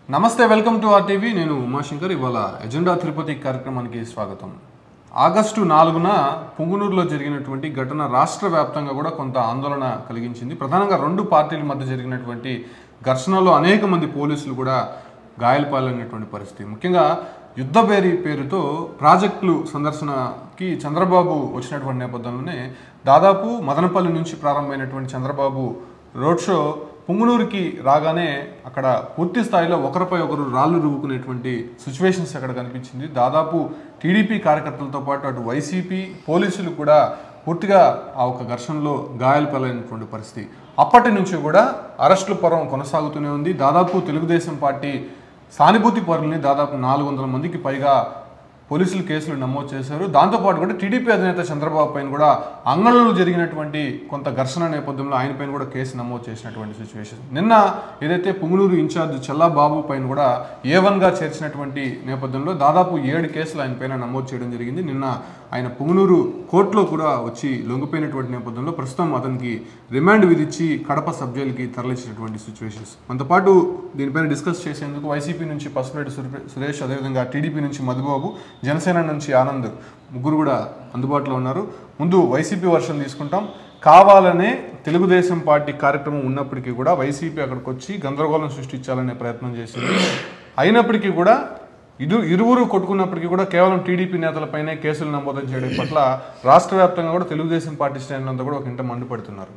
నమస్తే welcome to RTV నేను ఉమాశంకర్ ఇవాళ ఎజెండా తిరుపతి కార్యక్రమానికి స్వాగతం ఆగస్టు నాలుగున పుంగునూరులో జరిగినటువంటి ఘటన రాష్ట్ర వ్యాప్తంగా కూడా కొంత ఆందోళన కలిగించింది ప్రధానంగా రెండు పార్టీల మధ్య జరిగినటువంటి ఘర్షణలో అనేక మంది పోలీసులు కూడా గాయాలపాలైనటువంటి పరిస్థితి ముఖ్యంగా యుద్ధబేరి పేరుతో ప్రాజెక్టులు సందర్శనకి చంద్రబాబు వచ్చినటువంటి నేపథ్యంలోనే దాదాపు మదనపల్లి నుంచి ప్రారంభమైనటువంటి చంద్రబాబు రోడ్ షో పుంగునూరుకి రాగానే అక్కడ పూర్తి స్థాయిలో ఒకరిపై ఒకరు రాళ్ళు రువ్వుకునేటువంటి సిచ్యువేషన్స్ అక్కడ కనిపించింది దాదాపు టీడీపీ కార్యకర్తలతో పాటు అటు వైసీపీ పోలీసులు కూడా పూర్తిగా ఆ ఒక ఘర్షణలో గాయాలు పాలైనటువంటి పరిస్థితి అప్పటి నుంచి కూడా అరెస్టుల పర్వం కొనసాగుతూనే ఉంది దాదాపు తెలుగుదేశం పార్టీ సానుభూతి పరుల్ని దాదాపు నాలుగు వందల మందికి పైగా పోలీసులు కేసులు నమోదు చేశారు దాంతోపాటు కూడా టీడీపీ అధినేత చంద్రబాబు పైన కూడా అంగళంలో జరిగినటువంటి కొంత ఘర్షణ నేపథ్యంలో ఆయన పైన కూడా కేసు నమోదు చేసినటువంటి సిచ్యువేషన్ నిన్న ఏదైతే పుంగునూరు ఇన్ఛార్జ్ చల్లా బాబు పైన కూడా ఏ వన్గా చేర్చినటువంటి నేపథ్యంలో దాదాపు ఏడు కేసులు ఆయన పైన నమోదు చేయడం జరిగింది నిన్న ఆయన పుంగునూరు కోర్టులో కూడా వచ్చి లొంగిపోయినటువంటి నేపథ్యంలో ప్రస్తుతం అతనికి రిమాండ్ విధించి కడప సబ్ జైలుకి తరలించినటువంటి సిచ్యువేషన్స్ మనతో పాటు దీనిపైన డిస్కస్ చేసేందుకు వైసీపీ నుంచి పసుపురెడ్డి సురే- సురేష్ అదేవిధంగా టీడీపీ నుంచి మధుబాబు జనసేన నుంచి ఆనంద్ ముగ్గురు కూడా అందుబాటులో ఉన్నారు ముందు వైసీపీ వర్షన్ తీసుకుంటాం కావాలనే తెలుగుదేశం పార్టీ కార్యక్రమం ఉన్నప్పటికీ కూడా వైసీపీ అక్కడికి వచ్చి గందరగోళం సృష్టించాలనే ప్రయత్నం చేసింది అయినప్పటికీ కూడా ఇరు ఇరువురు కొట్టుకున్నప్పటికీ కూడా కేవలం టీడీపీ నేతలపైనే కేసులు నమోదు చేయడం పట్ల రాష్ట్ర వ్యాప్తంగా కూడా తెలుగుదేశం పార్టీ శ్రేణులంతా కూడా ఒక ఇంట మండిపడుతున్నారు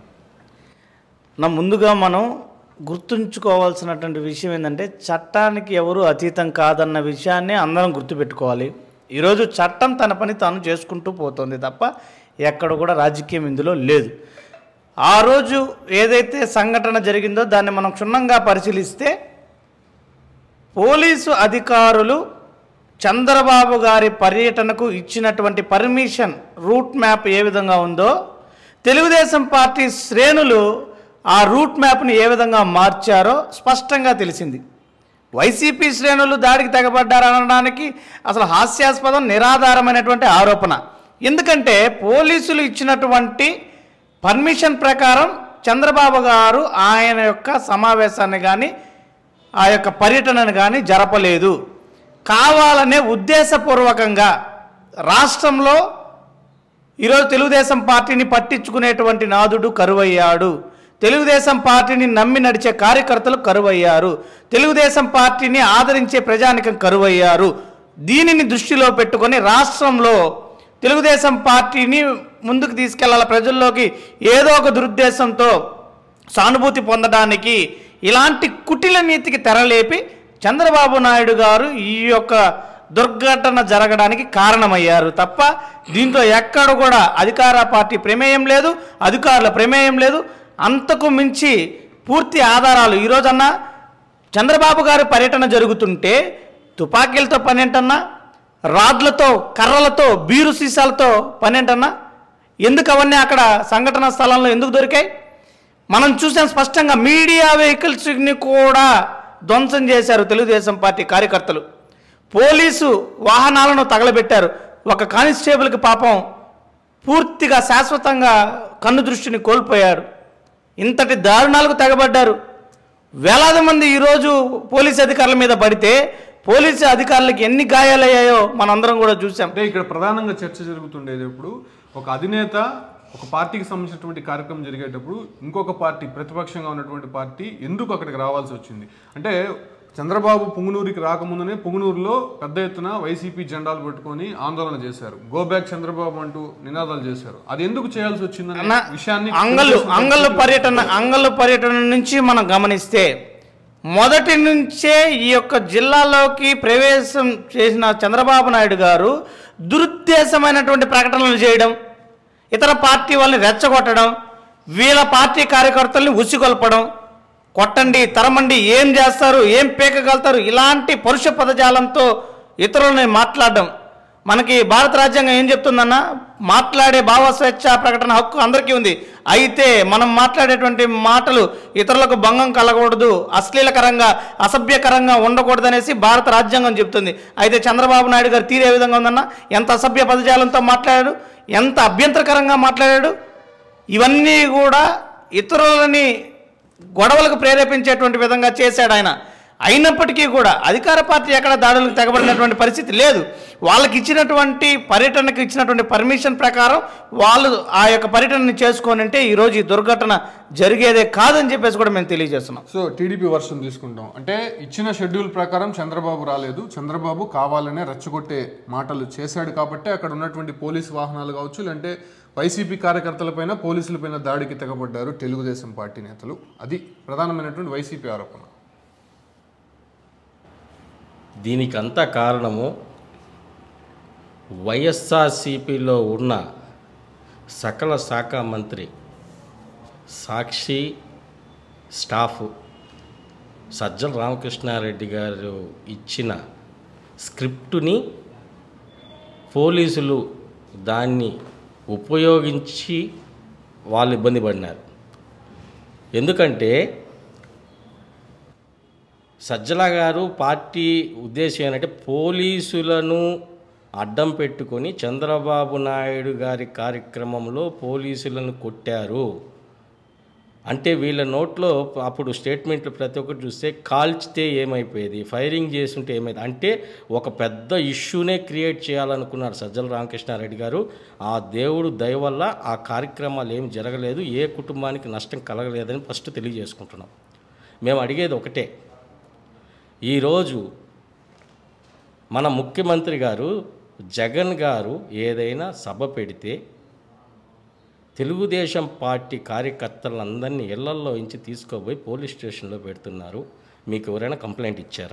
నా ముందుగా మనం గుర్తుంచుకోవాల్సినటువంటి విషయం ఏంటంటే చట్టానికి ఎవరు అతీతం కాదన్న విషయాన్ని అందరం గుర్తుపెట్టుకోవాలి ఈరోజు చట్టం తన పని తాను చేసుకుంటూ పోతుంది తప్ప ఎక్కడ కూడా రాజకీయం ఇందులో లేదు ఆ రోజు ఏదైతే సంఘటన జరిగిందో దాన్ని మనం క్షుణ్ణంగా పరిశీలిస్తే పోలీసు అధికారులు చంద్రబాబు గారి పర్యటనకు ఇచ్చినటువంటి పర్మిషన్ రూట్ మ్యాప్ ఏ విధంగా ఉందో తెలుగుదేశం పార్టీ శ్రేణులు ఆ రూట్ మ్యాప్ని ఏ విధంగా మార్చారో స్పష్టంగా తెలిసింది వైసీపీ శ్రేణులు దాడికి తెగబడ్డారనడానికి అసలు హాస్యాస్పదం నిరాధారమైనటువంటి ఆరోపణ ఎందుకంటే పోలీసులు ఇచ్చినటువంటి పర్మిషన్ ప్రకారం చంద్రబాబు గారు ఆయన యొక్క సమావేశాన్ని కానీ ఆ యొక్క పర్యటనను కానీ జరపలేదు కావాలనే ఉద్దేశపూర్వకంగా రాష్ట్రంలో ఈరోజు తెలుగుదేశం పార్టీని పట్టించుకునేటువంటి నాదుడు కరువయ్యాడు తెలుగుదేశం పార్టీని నమ్మి నడిచే కార్యకర్తలు కరువయ్యారు తెలుగుదేశం పార్టీని ఆదరించే ప్రజానికం కరువయ్యారు దీనిని దృష్టిలో పెట్టుకొని రాష్ట్రంలో తెలుగుదేశం పార్టీని ముందుకు తీసుకెళ్లాల ప్రజల్లోకి ఏదో ఒక దురుద్దేశంతో సానుభూతి పొందడానికి ఇలాంటి కుటిల నీతికి తెరలేపి చంద్రబాబు నాయుడు గారు ఈ యొక్క దుర్ఘటన జరగడానికి కారణమయ్యారు తప్ప దీంట్లో ఎక్కడ కూడా అధికార పార్టీ ప్రమేయం లేదు అధికారుల ప్రమేయం లేదు అంతకు మించి పూర్తి ఆధారాలు ఈరోజన్నా చంద్రబాబు గారి పర్యటన జరుగుతుంటే తుపాకీలతో పనేంటన్నా రాడ్లతో కర్రలతో బీరు సీసాలతో పనేంటన్నా ఎందుకు అవన్నీ అక్కడ సంఘటన స్థలంలో ఎందుకు దొరికాయి మనం చూసాం స్పష్టంగా మీడియా వెహికల్స్ని కూడా ధ్వంసం చేశారు తెలుగుదేశం పార్టీ కార్యకర్తలు పోలీసు వాహనాలను తగలబెట్టారు ఒక కానిస్టేబుల్కి పాపం పూర్తిగా శాశ్వతంగా కన్ను దృష్టిని కోల్పోయారు ఇంతటి దారుణాలకు తెగబడ్డారు వేలాది మంది ఈరోజు పోలీసు అధికారుల మీద పడితే పోలీసు అధికారులకు ఎన్ని గాయాలయ్యాయో మనందరం కూడా చూసాం అంటే ఇక్కడ ప్రధానంగా చర్చ జరుగుతుండేది ఇప్పుడు ఒక అధినేత ఒక పార్టీకి సంబంధించినటువంటి కార్యక్రమం జరిగేటప్పుడు ఇంకొక పార్టీ ప్రతిపక్షంగా ఉన్నటువంటి పార్టీ ఎందుకు అక్కడికి రావాల్సి వచ్చింది అంటే చంద్రబాబు పుంగునూరుకి రాకముందునే పుంగునూరులో పెద్ద ఎత్తున వైసీపీ జెండాలు పెట్టుకొని ఆందోళన చేశారు గో బ్యాక్ చంద్రబాబు అంటూ నినాదాలు చేశారు అది ఎందుకు చేయాల్సి వచ్చిందనే అన్న విషయాన్ని అంగళ్ళు అంగళ్ళు పర్యటన అంగళ్ళు పర్యటన నుంచి మనం గమనిస్తే మొదటి నుంచే ఈ యొక్క జిల్లాలోకి ప్రవేశం చేసిన చంద్రబాబు నాయుడు గారు దురుద్దేశమైనటువంటి ప్రకటనలు చేయడం ఇతర పార్టీ వాళ్ళని రెచ్చగొట్టడం వీళ్ళ పార్టీ కార్యకర్తల్ని ఉసిగొల్పడం కొట్టండి తరమండి ఏం చేస్తారు ఏం పీకగలుగుతారు ఇలాంటి పరుష పదజాలంతో ఇతరులని మాట్లాడడం మనకి భారత రాజ్యాంగం ఏం చెప్తుందన్న మాట్లాడే భావ స్వేచ్ఛ ప్రకటన హక్కు అందరికీ ఉంది అయితే మనం మాట్లాడేటువంటి మాటలు ఇతరులకు భంగం కలగకూడదు అశ్లీలకరంగా అసభ్యకరంగా ఉండకూడదనేసి భారత రాజ్యాంగం చెప్తుంది అయితే చంద్రబాబు నాయుడు గారు తీరే విధంగా ఉందన్న ఎంత అసభ్య పదజాలంతో మాట్లాడాడు ఎంత అభ్యంతరకరంగా మాట్లాడాడు ఇవన్నీ కూడా ఇతరులని గొడవలకు ప్రేరేపించేటువంటి విధంగా చేశాడు ఆయన అయినప్పటికీ కూడా అధికార పార్టీ ఎక్కడ దాడులకు తెగబడినటువంటి పరిస్థితి లేదు వాళ్ళకి ఇచ్చినటువంటి పర్యటనకు ఇచ్చినటువంటి పర్మిషన్ ప్రకారం వాళ్ళు ఆ యొక్క పర్యటనని చేసుకొని అంటే ఈరోజు ఈ దుర్ఘటన జరిగేదే కాదని చెప్పేసి కూడా మేము తెలియజేస్తున్నాం సో టీడీపీ వర్షన్ తీసుకుంటాం అంటే ఇచ్చిన షెడ్యూల్ ప్రకారం చంద్రబాబు రాలేదు చంద్రబాబు కావాలనే రెచ్చగొట్టే మాటలు చేశాడు కాబట్టి అక్కడ ఉన్నటువంటి పోలీస్ వాహనాలు కావచ్చు లేదంటే వైసీపీ కార్యకర్తలపైన పోలీసులపైన దాడికి తెగబడ్డారు తెలుగుదేశం పార్టీ నేతలు అది ప్రధానమైనటువంటి వైసీపీ ఆరోపణ దీనికంతా కారణము వైఎస్ఆర్సిపిలో ఉన్న సకల శాఖ మంత్రి సాక్షి స్టాఫ్ సజ్జల రామకృష్ణారెడ్డి గారు ఇచ్చిన స్క్రిప్టుని పోలీసులు దాన్ని ఉపయోగించి వాళ్ళు ఇబ్బంది పడినారు ఎందుకంటే సజ్జల గారు పార్టీ ఉద్దేశం ఏంటంటే పోలీసులను అడ్డం పెట్టుకొని చంద్రబాబు నాయుడు గారి కార్యక్రమంలో పోలీసులను కొట్టారు అంటే వీళ్ళ నోట్లో అప్పుడు స్టేట్మెంట్లు ప్రతి ఒక్కటి చూస్తే కాల్చితే ఏమైపోయేది ఫైరింగ్ చేస్తుంటే ఏమైంది అంటే ఒక పెద్ద ఇష్యూనే క్రియేట్ చేయాలనుకున్నారు సజ్జల రామకృష్ణారెడ్డి గారు ఆ దేవుడు దయ వల్ల ఆ కార్యక్రమాలు ఏమి జరగలేదు ఏ కుటుంబానికి నష్టం కలగలేదని ఫస్ట్ తెలియజేసుకుంటున్నాం మేము అడిగేది ఒకటే ఈరోజు మన ముఖ్యమంత్రి గారు జగన్ గారు ఏదైనా సభ పెడితే తెలుగుదేశం పార్టీ కార్యకర్తలందరినీ ఇళ్లల్లో ఇంచి తీసుకుపోయి పోలీస్ స్టేషన్లో పెడుతున్నారు మీకు ఎవరైనా కంప్లైంట్ ఇచ్చారా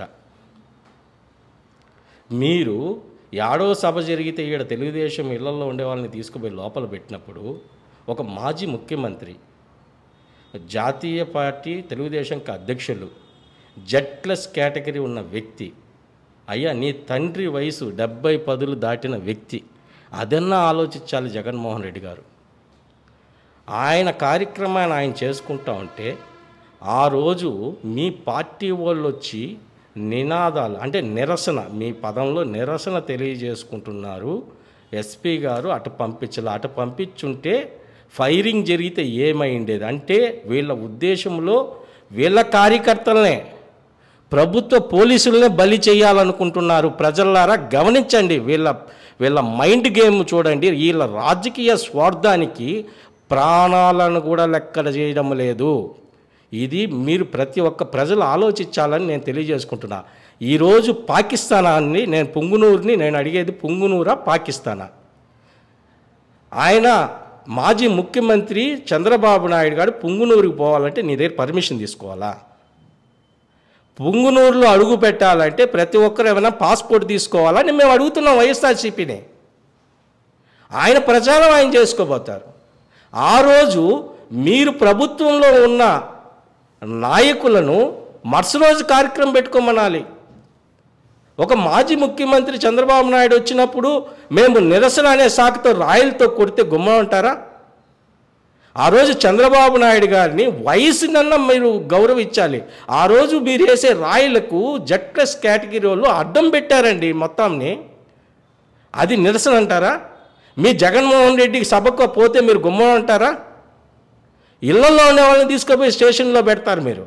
మీరు యాడో సభ జరిగితే ఈడ తెలుగుదేశం ఇళ్లలో ఉండే వాళ్ళని తీసుకుపోయి లోపల పెట్టినప్పుడు ఒక మాజీ ముఖ్యమంత్రి జాతీయ పార్టీ తెలుగుదేశంకి అధ్యక్షులు జెడ్ప్లస్ కేటగిరీ ఉన్న వ్యక్తి అయ్యా నీ తండ్రి వయసు డెబ్బై పదులు దాటిన వ్యక్తి అదన్నా ఆలోచించాలి జగన్మోహన్ రెడ్డి గారు ఆయన కార్యక్రమాన్ని ఆయన చేసుకుంటా ఉంటే ఆ రోజు మీ పార్టీ వాళ్ళు వచ్చి నినాదాలు అంటే నిరసన మీ పదంలో నిరసన తెలియజేసుకుంటున్నారు ఎస్పీ గారు అటు పంపించాలి అటు పంపించుంటే ఫైరింగ్ జరిగితే ఏమైండేది అంటే వీళ్ళ ఉద్దేశంలో వీళ్ళ కార్యకర్తలనే ప్రభుత్వ పోలీసులనే బలి చేయాలనుకుంటున్నారు ప్రజలారా గమనించండి వీళ్ళ వీళ్ళ మైండ్ గేమ్ చూడండి వీళ్ళ రాజకీయ స్వార్థానికి ప్రాణాలను కూడా లెక్కన చేయడం లేదు ఇది మీరు ప్రతి ఒక్క ప్రజలు ఆలోచించాలని నేను తెలియజేసుకుంటున్నా ఈరోజు పాకిస్తానాన్ని నేను పుంగునూరుని నేను అడిగేది పుంగునూరా పాకిస్తానా ఆయన మాజీ ముఖ్యమంత్రి చంద్రబాబు నాయుడు గారు పుంగునూరుకి పోవాలంటే నీ దగ్గర పర్మిషన్ తీసుకోవాలా పుంగునూరులో అడుగు పెట్టాలంటే ప్రతి ఒక్కరు ఏమైనా పాస్పోర్ట్ తీసుకోవాలని మేము అడుగుతున్నాం వైఎస్ఆర్సీపీని ఆయన ప్రచారం ఆయన చేసుకోబోతారు ఆ రోజు మీరు ప్రభుత్వంలో ఉన్న నాయకులను మరుసటి రోజు కార్యక్రమం పెట్టుకోమనాలి ఒక మాజీ ముఖ్యమంత్రి చంద్రబాబు నాయుడు వచ్చినప్పుడు మేము నిరసన అనే సాకుతో రాయలతో కొడితే గుమ్మ ఉంటారా ఆ రోజు చంద్రబాబు నాయుడు గారిని వయసునన్నా మీరు గౌరవించాలి ఆ రోజు మీరు వేసే రాయలకు జెడ్ ప్లస్ కేటగిరీ వాళ్ళు అడ్డం పెట్టారండి మొత్తాన్ని అది నిరసన అంటారా మీ జగన్మోహన్ రెడ్డికి సభకు పోతే మీరు గుమ్మం అంటారా ఇళ్లలో ఉండే వాళ్ళని తీసుకుపోయి స్టేషన్లో పెడతారు మీరు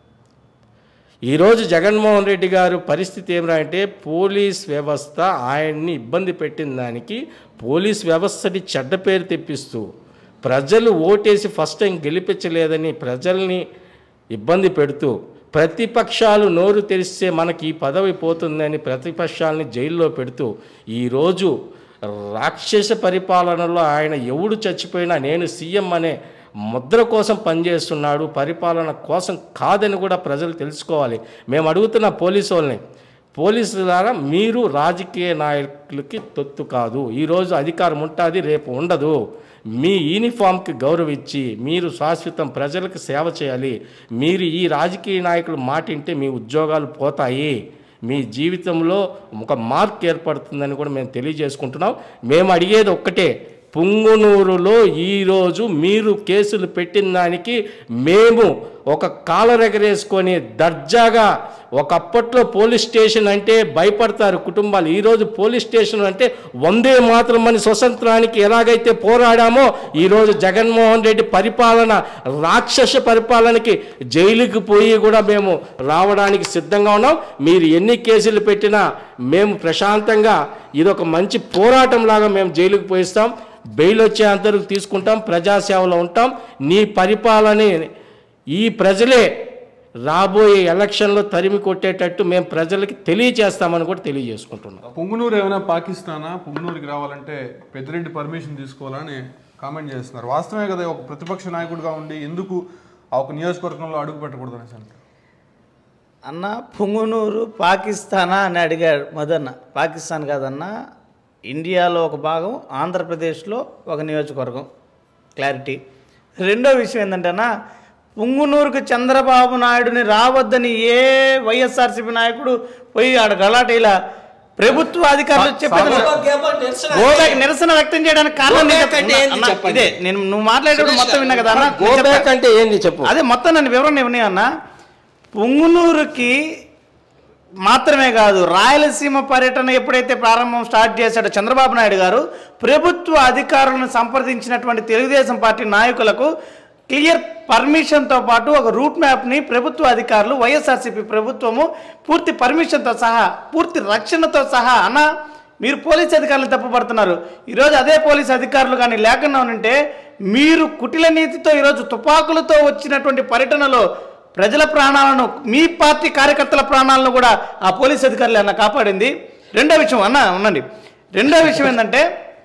ఈరోజు జగన్మోహన్ రెడ్డి గారు పరిస్థితి ఏమిరా అంటే పోలీస్ వ్యవస్థ ఆయన్ని ఇబ్బంది పెట్టిన దానికి పోలీస్ వ్యవస్థని చెడ్డ పేరు తెప్పిస్తూ ప్రజలు ఓటేసి ఫస్ట్ టైం గెలిపించలేదని ప్రజల్ని ఇబ్బంది పెడుతూ ప్రతిపక్షాలు నోరు తెరిస్తే మనకి ఈ పదవి పోతుందని ప్రతిపక్షాలని జైల్లో పెడుతూ ఈరోజు రాక్షస పరిపాలనలో ఆయన ఎవడు చచ్చిపోయినా నేను సీఎం అనే ముద్ర కోసం పనిచేస్తున్నాడు పరిపాలన కోసం కాదని కూడా ప్రజలు తెలుసుకోవాలి మేము అడుగుతున్న పోలీసు వాళ్ళని పోలీసుల ద్వారా మీరు రాజకీయ నాయకులకి తొత్తు కాదు ఈరోజు అధికారం ఉంటుంది రేపు ఉండదు మీ యూనిఫామ్కి గౌరవించి మీరు శాశ్వతం ప్రజలకు సేవ చేయాలి మీరు ఈ రాజకీయ నాయకులు మాటింటే మీ ఉద్యోగాలు పోతాయి మీ జీవితంలో ఒక మార్క్ ఏర్పడుతుందని కూడా మేము తెలియజేసుకుంటున్నాం మేము అడిగేది ఒక్కటే పుంగునూరులో ఈరోజు మీరు కేసులు పెట్టిన దానికి మేము ఒక కాలరెగరేసుకొని దర్జాగా ఒకప్పట్లో పోలీస్ స్టేషన్ అంటే భయపడతారు కుటుంబాలు ఈరోజు పోలీస్ స్టేషన్ అంటే వందే మాత్రం మన స్వతంత్రానికి ఎలాగైతే పోరాడామో ఈరోజు జగన్మోహన్ రెడ్డి పరిపాలన రాక్షస పరిపాలనకి జైలుకి పోయి కూడా మేము రావడానికి సిద్ధంగా ఉన్నాం మీరు ఎన్ని కేసులు పెట్టినా మేము ప్రశాంతంగా ఇదొక మంచి పోరాటం లాగా మేము జైలుకి పోయిస్తాం బెయిల్ వచ్చే అంతవరకు తీసుకుంటాం ప్రజాసేవలో ఉంటాం నీ పరిపాలన ఈ ప్రజలే రాబోయే ఎలక్షన్లో తరిమి కొట్టేటట్టు మేము ప్రజలకి తెలియజేస్తామని కూడా తెలియజేసుకుంటున్నాం పుంగునూరు ఏమైనా పాకిస్తానా పుంగునూరుకి రావాలంటే పెద్దిరెడ్డి పర్మిషన్ తీసుకోవాలని కామెంట్ చేస్తున్నారు వాస్తవమే కదా ఒక ప్రతిపక్ష నాయకుడిగా ఉండి ఎందుకు ఆ ఒక నియోజకవర్గంలో అడుగు పెట్టకూడదు అనేసి అంటారు అన్న పుంగునూరు పాకిస్తానా అని అడిగాడు మదన్న పాకిస్తాన్ కాదన్న ఇండియాలో ఒక భాగం ఆంధ్రప్రదేశ్లో ఒక నియోజకవర్గం క్లారిటీ రెండో విషయం ఏంటంటే అన్న పుంగునూరుకు చంద్రబాబు నాయుడుని రావద్దని ఏ వైఎస్ఆర్సీపీ నాయకుడు పోయి ఆడ గలాట ఇలా ప్రభుత్వ అధికారులు చెప్పేది గోబ్యాక్ నిరసన వ్యక్తం చేయడానికి కారణం నేను Go back అంటే చెప్తున్నా. ఏంది అన్న, చెప్పండి. ఇదే నేను నువ్వు మాట్లాడేటప్పుడు మొత్తం విన్నా కదా అన్న నేను చెప్తా. గోబ్యాక్ అంటే ఏంది చెప్పు అదే మొత్తం నన్ను వివరణ ఇవ్వని అన్న పుంగునూరుకి మాత్రమే కాదు రాయలసీమ పర్యటన ఎప్పుడైతే ప్రారంభం స్టార్ట్ చేశాడో చంద్రబాబు నాయుడు గారు ప్రభుత్వ అధికారులను సంప్రదించినటువంటి తెలుగుదేశం పార్టీ నాయకులకు క్లియర్ పర్మిషన్తో పాటు ఒక రూట్ మ్యాప్ని ప్రభుత్వ అధికారులు వైఎస్ఆర్సీపీ ప్రభుత్వము పూర్తి పర్మిషన్తో సహా పూర్తి రక్షణతో సహా అన్న మీరు పోలీస్ అధికారులు తప్పుపడుతున్నారు ఈరోజు అదే పోలీస్ అధికారులు కానీ లేకుండా ఉంటే మీరు కుటిల నీతితో ఈరోజు తుపాకులతో వచ్చినటువంటి పర్యటనలో ప్రజల ప్రాణాలను మీ పార్టీ కార్యకర్తల ప్రాణాలను కూడా ఆ పోలీస్ అధికారులు అన్న కాపాడింది రెండో విషయం అన్న ఉండండి రెండో విషయం ఏంటంటే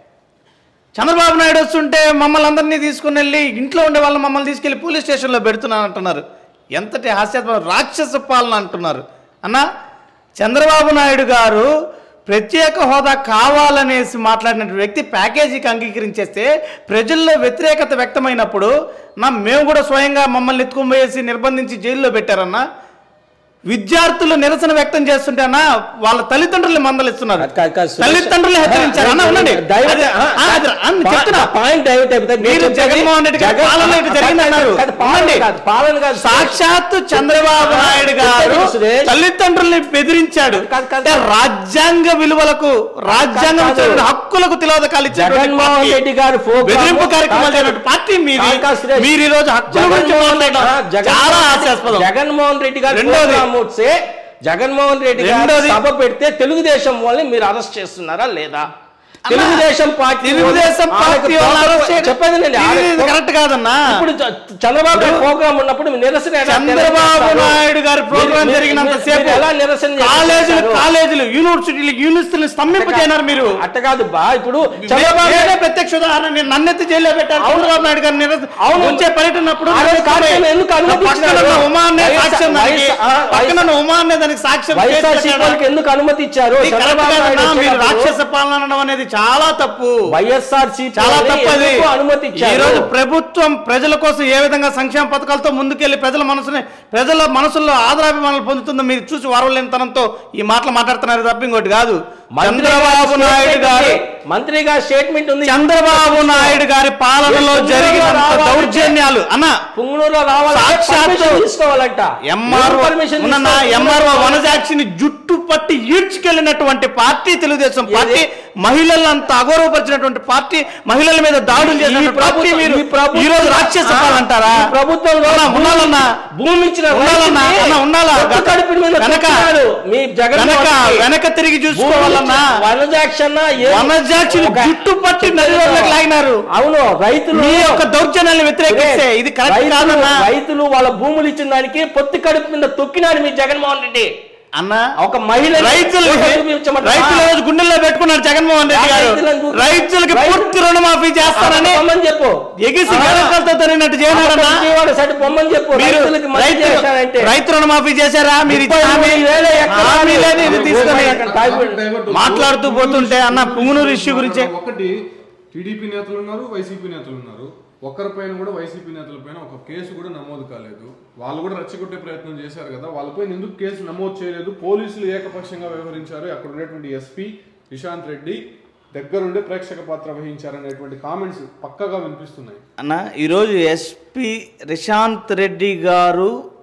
చంద్రబాబు నాయుడు వస్తుంటే మమ్మల్ని అందరినీ తీసుకుని వెళ్ళి ఇంట్లో ఉండే వాళ్ళని మమ్మల్ని తీసుకెళ్ళి పోలీస్ స్టేషన్లో పెడుతున్నాను అంటున్నారు ఎంతటి హాస్యాత్మక రాక్షస పాలన అంటున్నారు అన్న చంద్రబాబు నాయుడు గారు ప్రత్యేక హోదా కావాలనేసి మాట్లాడిన వ్యక్తి ప్యాకేజీకి అంగీకరించేస్తే ప్రజల్లో వ్యతిరేకత వ్యక్తమైనప్పుడు నా మేము కూడా స్వయంగా మమ్మల్ని ఎత్తుకుపోయేసి నిర్బంధించి జైల్లో పెట్టారన్నా విద్యార్థులు నిరసన వ్యక్తం చేస్తుంటే అన్న వాళ్ళ తల్లిదండ్రులు మందలిస్తున్నారు కాదు, కాదు, సురేష్. తల్లిదండ్రులు హెచ్చరించారు అన్న ఉండండి డైవర్ట్ అది- ఆ, ఆ, అది- అన్న పా- చెప్తున్నా. పాయింట్ డైవర్ట్ అయిపోతుంది. నేను మీరు చెప్పేది జగన్మోహన్ రెడ్డి గారి జగన్- పాలన ఇటు కాదు, జరిగింది అన్నారు. కాదు, పాలన ఉండండి. కాదు, పాలన కాదు. సాక్షాత్తు చంద్రబాబు నాయుడు గారు సురేష్. తల్లిదండ్రుల్ని బెదిరించాడు కాదు, కాదు. అంటే రాజ్యాంగ విలువలకు రాజ్యాంగం కాదు. ఇచ్చినటువంటి హక్కులకు తిలోదకాలు ఇచ్చినటువంటి జగన్మోహన్ పార్టీ. రెడ్డి గారు ప్రోగ్రాము- బెదిరింపు కార్యక్రమాలు కాదు, చేయనటువంటి పార్టీ మీది కాదు, కాదు, సురేష్. మీరు ఈ రోజు హక్కుల గురించి జగన్మోహన్ రెడ్డి మాట్లాడడం జగన్మోహన్ చాలా రెడ్డి- హాస్యాస్పదం జగన్మోహన్ రెడ్డి గారు రెండోది. ప్రోగ్రామ్ వస్తే జగన్మోహన్ రెడ్డి గారు రెండోది. సభ పెడితే తెలుగుదేశం వాళ్ళని మీరు అరెస్ట్ చేస్తున్నారా లేదా తెలుగుదేశం పార్టీ తెలుగుదేశం వాళ్ళకి పార్టీ వాళ్ళని ప్రోగ్రామ్ అరెస్ట్ చేయడం- చెప్పేది నేను ఇది- ఇది కరెక్ట్ కాదన్నా ఇప్పుడు చ- చంద్రబాబు గారి ప్రోగ్రామ్ ఉన్నప్పుడు మీరు నిరసన ఎలా చంద్రబాబు చేస్తారు? నాయుడు గారి ప్రోగ్రాం మీరు- జరిగినంత మీరు- సేపు మీరు ఎలా నిరసన కాలేజీలు చేస్తారు? కాలేజీలు యూనివర్సిటీలు యూనివర్సిటీలు స్తంభింపజేయనారు మీరు అట్ట కాదు బా ఇప్పుడు చంద్రబాబు నేనే నాయుడు ప్రత్యక్ష ఉదాహరణ నేను నన్నెత్తి జైల్లో పెట్టారు చంద్రబాబు నాయుడు గారు నిరసన అవును. వచ్చే పర్యటనప్పుడు ఆ రోజు కార్యక్రమం ఎందుకు అనుమతించినారు? పక్కన ఉన్న ఉమా అనే వైఎస్ఆర్- సాక్ష్యం దానికి వైఎస్ఆర్- ఆ, పక్కన ఉన్న ఉమా అనే దానికి సాక్ష్యం చేసి వైఎస్ఆర్సీపీ పెట్టాడు. వాళ్ళకి ఎందుకు అనుమతి ఇచ్చారు ఇది కరెక్ట్ చంద్రబాబు కాదన్నా, నాయుడు మీరు వచ్చేటప్పుడు రాక్షస పాలన అనడం అనేది చాలా తప్పు వైఎస్ఆర్సీపీ చాలా వాళ్ళని తప్పది ఎందుకు అనుమతి ఈ ఇచ్చారు రోజు ప్రభుత్వం ప్రజల కోసం ఏ విధంగా సంక్షేమ పథకాలతో ముందుకెళ్లి ప్రజల మనసుని ప్రజల మనసుల్లో ఆదరాభిమానాలు పొందుతుందో మీరు చూసి వారలేనితనంతో ఈ మాటలు మాట్లాడుతున్నారు తప్ప ఇంకోటి కాదు చంద్రబాబు నాయుడు గారు మంత్రి గారి స్టేట్మెంట్ ఉంది చంద్రబాబు నాయుడు గారి పాలనలో జరిగిన దౌర్జన్యాలు అన్న పుంగనూరులో రావాలి సాక్షాత్తు తీసుకోవాలంట ఎంఆర్ఓ పర్మిషన్ ఉన్న ఎంఆర్ఓ వనజాక్షిని జుట్టు పట్టి ఈడ్చుకెళ్ళినటువంటి పార్టీ తెలుగుదేశం పార్టీ మహిళలంతా అగౌరవపరిచినటువంటి పార్టీ మహిళల మీద దాడులు చేసినటువంటి పార్టీ ప్రభుత్వం- మీరు ఈ ప్రభుత్వం- ఈ రోజు రాక్షస ఆ, అంటారా ఈ ప్రభుత్వంలో అన్నా, ఉండాలన్నా భూమి ఇచ్చిన ఉండాలన్నా, రైతుని అన్నా, ఉండాలా? ఒక్క కడుపుల మీద వెనక- తొక్కినాడు. మీ జగన్ వెనక వెనక తిరిగి చూసుకోవాలన్నా వనజాక్షన్న ఏ- వనజాక్షిని ఒక- జుట్టు పట్టి నదిలోకి లాగినారు అవును రైతులు మీ యొక్క దౌర్జన్యాన్ని వ్యతిరేకిస్తే ఇది కరెక్ట్ రైతులు- కాదన్నా రైతులు వాళ్ళ భూములు ఇచ్చిన దానికి పొత్తి కడుపు మీద తొక్కినాడు మీ జగన్మోహన్ రెడ్డి అన్న ఒక మహిళ రైతులు రైతుల రోజు గుండెల్లో పెట్టుకున్నారు జగన్మోహన్ రెడ్డి గారు రైతులను- రైతులకి రైతు- పూర్తి రుణమాఫీ చేస్తారని పొమ్మని చెప్పు ఎగిసి ఆ. గడకలతో తరిగినట్టు చేయనారన్నా విజయవాడ సైడ్ పొమ్మని చెప్పు మీరు రైతులకి మంచి రైతు చేశారంటే రైతు రుణమాఫీ చేశారా మీరు ఇచ్చిన ముప్పై హామీ- మూడు వేల ఎకరాలు. హామీలని ఇది తీసుకొని డైవర్ట్ మాట్లాడుతూ పోతుంటే అన్న పుంగునూరు ఇష్యూ గురించి ఒకటి టీడీపీ నేతలు ఉన్నారు వైసీపీ నేతలు ఉన్నారు ఒక్కరిపైన కూడా వైసీపీ నేతల పైన ఒక కేసు కూడా నమోదు కాలేదు వాళ్ళు కూడా రెచ్చగొట్టే ప్రయత్నం చేశారు కదా వాళ్ళపైన ఎందుకు కేసు నమోదు చేయలేదు పోలీసులు ఏకపక్షంగా వ్యవహరించారు అక్కడ ఉండేటువంటి ఎస్పీ నిశాంత్ రెడ్డి దగ్గరుండే ప్రేక్షక పాత్ర వహించారనేటువంటి కామెంట్స్ పక్కగా వినిపిస్తున్నాయి అన్న ఈరోజు ఎస్పి రిశాంత్ రెడ్డి గారు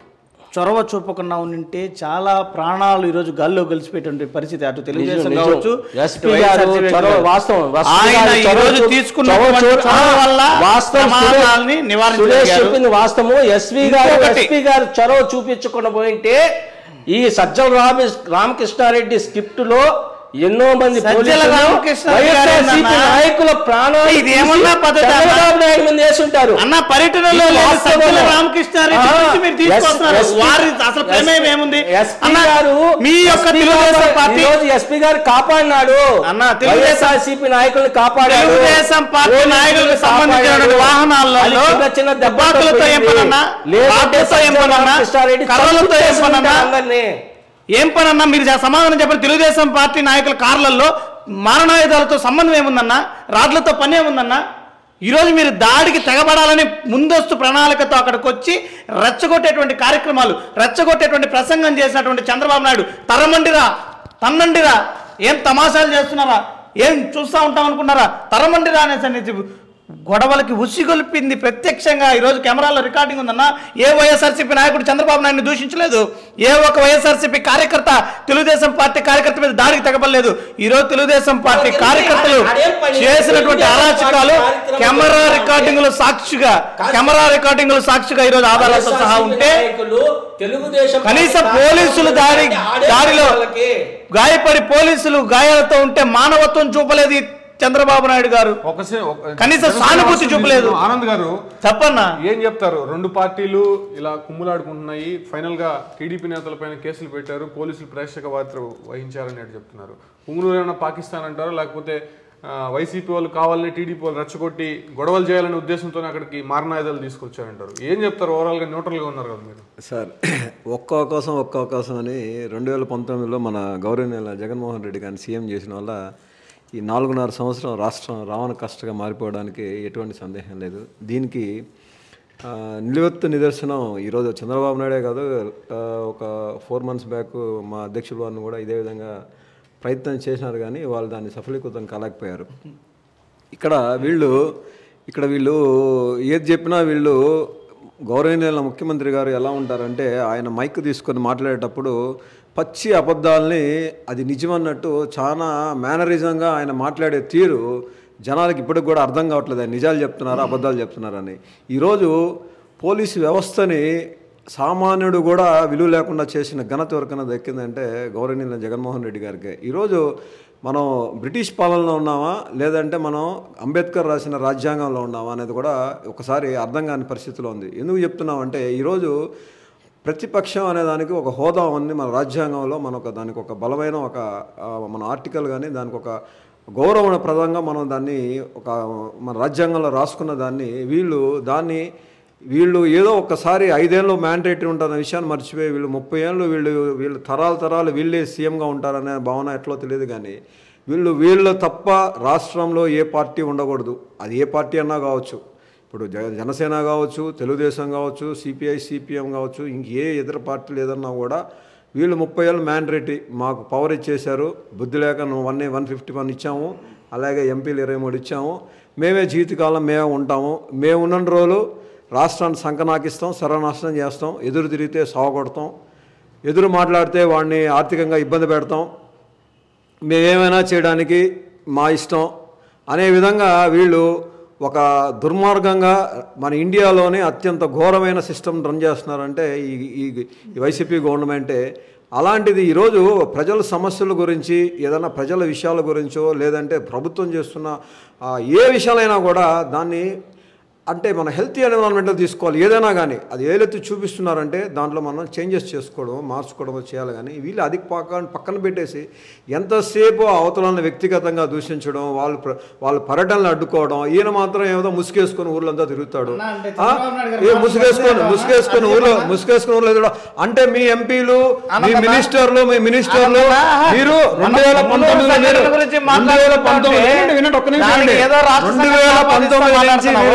చొరవ చూపకుండా ఉంటే చాలా ప్రాణాలు ఈరోజు గాల్లో కలిసిపోయేటువంటి పరిస్థితి అటు తెలుగుదేశం నిజం. కావచ్చు SP ఇటు గారు వైఎస్ఆర్సీపీ చొరవ కావచ్చు. వాస్తవం. SP ఆయన గారు ఈ చొరవ రోజు చూ- తీసుకున్నటువంటి చొరవ చూ- చొరవ వల్ల వాస్తవం ప్రమాదాలని సురేష్ నివారించగలిగారు. చెప్పింది వాస్తవము ఎస్వి గారు ఇంకొకటి. ఎస్పీ గారు చొరవ చూపించకుండా పోయింటే ఈ సజ్జల రామ రామకృష్ణారెడ్డి స్క్రిప్ట్ లో ఎన్నో మంది సజ్జల పోలీసులు, రామకృష్ణారెడ్డి గారు వైఎస్ఆర్సీపీ ఏందన్నా? నాయకుల ప్రాణాలు ఇది ఏమన్నా తీసి పద్ధతి అన్నా? చంద్రబాబు నాయుడు మీద వేసుంటారు అన్న పర్యటనలో ఇది లేదు వాస్తవమే. సజ్జల రామకృష్ణారెడ్డి ఆ, గురించి మీరు తీసుకొస్తున్నారు ఎస్- వారి ఎస్- అసలు ప్రమేయం ఏముంది ఎస్పీ అన్న, గారు మీ యొక్క ఎస్పీ తెలుగుదేశం గారు పార్టీ ఈ రోజు ఎస్పీ గారు కాపాడినాడు అన్న, తెలుగుదేశం- వైఎస్ఆర్సీపీ నాయకుల్ని కాపాడాడు తెలుగుదేశం పార్టీ పోలీసుల్ని నాయకులకు కాపాడాడు. సంబంధించినటువంటి వాహనాలలో అది చిన్న చిన్న దెబ్బలతో తుపాకులతో ఏం పోయింది. పనన్నా? లేదంటే రాడ్లతో ఏం సజ్జల పనన్నా? రామకృష్ణారెడ్డి కర్రలతో ఏం చంపేసి పనన్నా? ఉంటారు అందరినీ. ఏం పనన్నా మీరు జా- సమాధానం చెప్పండి తెలుగుదేశం పార్టీ నాయకుల కార్లలో మారణాయుధాలతో సంబంధం ఏముందన్నా రాడ్లతో పని ఏముందన్నా ఈరోజు మీరు దాడికి తెగబడాలని ముందస్తు ప్రణాళికతో అక్కడికి వచ్చి రెచ్చగొట్టేటువంటి కార్యక్రమాలు రెచ్చగొట్టేటువంటి ప్రసంగం చేసినటువంటి చంద్రబాబు నాయుడు తరమండిరా తన్నండిరా ఏం తమాషాలు చేస్తున్నారా ఏం చూస్తూ ఉంటాం అనుకున్నారా తరమండిరా అనేసి అనేది గొడవలకి ఉసిగొల్పింది ప్రత్యక్షంగా ఈరోజు కెమెరాలో రికార్డింగ్ ఉందన్న ఏ వైఎస్ఆర్సీపీ నాయకుడు చంద్రబాబు నాయుడిని దూషించలేదు ఏ ఒక్క వైఎస్ఆర్సీపీ కార్యకర్త తెలుగుదేశం పార్టీ కార్యకర్త మీద దాడికి తెగబడలేదు ఈరోజు తెలుగుదేశం పార్టీ కార్యకర్తలు చేసినటువంటి అరాచకాలు కెమెరా రికార్డింగ్లు సాక్షిగా కెమెరా రికార్డింగ్లు సాక్షిగా ఈరోజు ఆధారాలతో సహా ఉంటే నాయకులు తెలుగుదేశం కనీసం పార్టీ పోలీసులు దాడి ఆడే దాడిలో వాళ్ళకి. గాయపడి పోలీసులు గాయాలతో ఉంటే మానవత్వం చూపలేదు ఈ చంద్రబాబు నాయుడు గారు ఒకసే- ఒక- కనీసం సానుభూతి చూపలేదు. ఆనంద్ గారు చెప్పన్నా ఏం చెప్తారు రెండు పార్టీలు ఇలా కుమ్ములాడుకుంటున్నాయి ఫైనల్ గా టీడీపీ నేతలపైన కేసులు పెట్టారు పోలీసులు ప్రేక్షక పాత్ర వహించారని అటు చెప్తున్నారు పుంగునూరు ఏమైనా పాకిస్తాన్ అంటారు లేకపోతే ఆ, వైసీపీ వాళ్ళు కావాలని టీడీపీ వాళ్ళు రెచ్చగొట్టి గొడవలు చేయాలనే ఉద్దేశంతో అక్కడికి మారణాయుధాలు తీసుకొచ్చారంటారు ఏం చెప్తారు ఓవరాల్ గా న్యూట్రల్ గా ఉన్నారు కదా మీరు సార్ ఒక్క అవకాశం ఒక్క అవకాశం అని రెండు వేల పంతొమ్మిదిలో మన గౌరవనీయుల జగన్మోహన్ రెడ్డి గారిని సీఎం చేసిన వల్ల ఈ నాలుగున్నర సంవత్సరం రాష్ట్రం రావణ కష్టగా మారిపోవడానికి ఎటువంటి సందేహం లేదు దీనికి ఆ, నిలువెత్తు నిదర్శనం ఈరోజు చంద్రబాబు నాయుడే కాదు ఆ, ఒక ఫోర్ మంత్స్ బ్యాక్ మా అధ్యక్షుల వారిని కూడా ఇదే విధంగా ప్రయత్నం చేసినారు కానీ వాళ్ళు దాన్ని సఫలీకృతం కాలేకపోయారు ఇక్కడ వీళ్ళు ఇక్కడ వీళ్ళు ఏది చెప్పినా వీళ్ళు గౌరవనీయుల ముఖ్యమంత్రి గారు ఎలా ఉంటారంటే ఆయన మైక్ తీసుకొని మాట్లాడేటప్పుడు పచ్చి అబద్ధాలని అది నిజమన్నట్టు చాలా మేనరిజంగా ఆయన మాట్లాడే తీరు జనాలకి ఇప్పటికి కూడా అర్థం కావట్లేదు ఆయన నిజాలు చెప్తున్నారు అబద్ధాలు చెప్తున్నారని ఈరోజు పోలీసు వ్యవస్థని సామాన్యుడు కూడా విలువ లేకుండా చేసిన ఘనత ఎవరికైనా దక్కిందంటే గౌరవనీయుల జగన్మోహన్ రెడ్డి గారికి ఈరోజు మనం బ్రిటిష్ పాలనలో ఉన్నామా లేదంటే మనం అంబేద్కర్ రాసిన రాజ్యాంగంలో ఉన్నామా అనేది కూడా ఒకసారి అర్థం కాని పరిస్థితిలో ఉంది ఎందుకు చెప్తున్నామంటే ఈరోజు ప్రతిపక్షం అనే దానికి ఒక హోదా ఉంది మన రాజ్యాంగంలో మన ఒక దానికి ఒక బలమైన ఒక ఆ, మన ఆర్టికల్ కానీ దానికి ఒక గౌరవప్రదంగా మనం దాన్ని ఒక మన రాజ్యాంగంలో రాసుకున్న దాన్ని వీళ్ళు దాన్ని వీళ్ళు ఏదో ఒక్కసారి ఐదేళ్ళు మ్యాండేటరీ ఉంటున్న విషయాన్ని మర్చిపోయి వీళ్ళు ముప్పై ఏళ్ళు వీళ్ళు వీళ్ళు తరాలు తరాలు వీళ్ళే సీఎంగా ఉంటారనే భావన ఎట్లో తెలియదు కానీ వీళ్ళు వీళ్ళు తప్ప రాష్ట్రంలో ఏ పార్టీ ఉండకూడదు అది ఏ పార్టీ అన్నా కావచ్చు ఇప్పుడు జ జనసేన కావచ్చు తెలుగుదేశం కావచ్చు సిపిఐ సిపిఎం కావచ్చు ఇంకే ఇతర పార్టీలు ఏదన్నా కూడా వీళ్ళు ముప్పై ఏళ్ళు మ్యాండరేటరీ మాకు పవర్ ఇచ్చేశారు బుద్ధి లేక నువ్వు వన్ వన్ ఫిఫ్టీ వన్ ఇచ్చాము అలాగే ఎంపీలు ఇరవై మూడు ఇచ్చాము మేమే జీవితకాలం మేమే ఉంటాము మేము ఉన్న రోజులు రాష్ట్రాన్ని సంకనాకిస్తాం సర్వనాశనం చేస్తాం ఎదురు తిరిగితే సావగొడతాం ఎదురు మాట్లాడితే వాడిని ఆర్థికంగా ఇబ్బంది పెడతాం మేమేమైనా చేయడానికి మా ఇష్టం అనే విధంగా వీళ్ళు ఒక దుర్మార్గంగా మన ఇండియాలోనే అత్యంత ఘోరమైన సిస్టమ్ రన్ చేస్తున్నారంటే ఈ ఈ ఈ వైసీపీ గవర్నమెంటే అలాంటిది ఈరోజు ప్రజల సమస్యల గురించి ఏదైనా ప్రజల విషయాల గురించో లేదంటే ప్రభుత్వం చేస్తున్న ఆ, ఏ విషయాలైనా కూడా దాన్ని అంటే మన హెల్తీ ఎన్విరాన్మెంట్లో తీసుకోవాలి ఏదైనా కానీ అది ఏలెత్తి చూపిస్తున్నారంటే దాంట్లో మనం చేంజెస్ చేసుకోవడం మార్చుకోవడం చేయాలి కానీ వీళ్ళు అది పక్కన పక్కన పెట్టేసి ఎంతసేపు అవతలను వ్యక్తిగతంగా దూషించడం వాళ్ళు ప్ర- వాళ్ళ పర్యటనలు అడ్డుకోవడం ఈయన మాత్రం ఏదో ముసుగేసుకొని ఊర్లంతా తిరుగుతాడు అన్నా, అంటే ఆ? చంద్రబాబు నాయుడు గారు ఏ ముసుగేసుకొని మాట్లాడుతున్నారు ముసుగేసుకొని అన్నా, ఊర్లో అన్నా. ముసుగేసుకొని ఊర్లో తిరగడం. అంటే మీ ఎంపీలు మీ అన్నమ్మా. మినిస్టర్లు మీ మినిస్టర్లు అన్నమ్మా. మీరు రెండు మనం వేల ముందు పంతొమ్మిది సంఘటన గురించి రెండు వేల పంతొమ్మిది మాట్లాడుతుంటే వినండి, వినండి ఒక్క నిమిషం దానికి వినండి. ఏదో రాష్ట్ర రెండు సంఘటన వేల ఆపాదిస్తూ పంతొమ్మిది నుంచి మాట్లాడుతున్నావు. మీరు అధికారం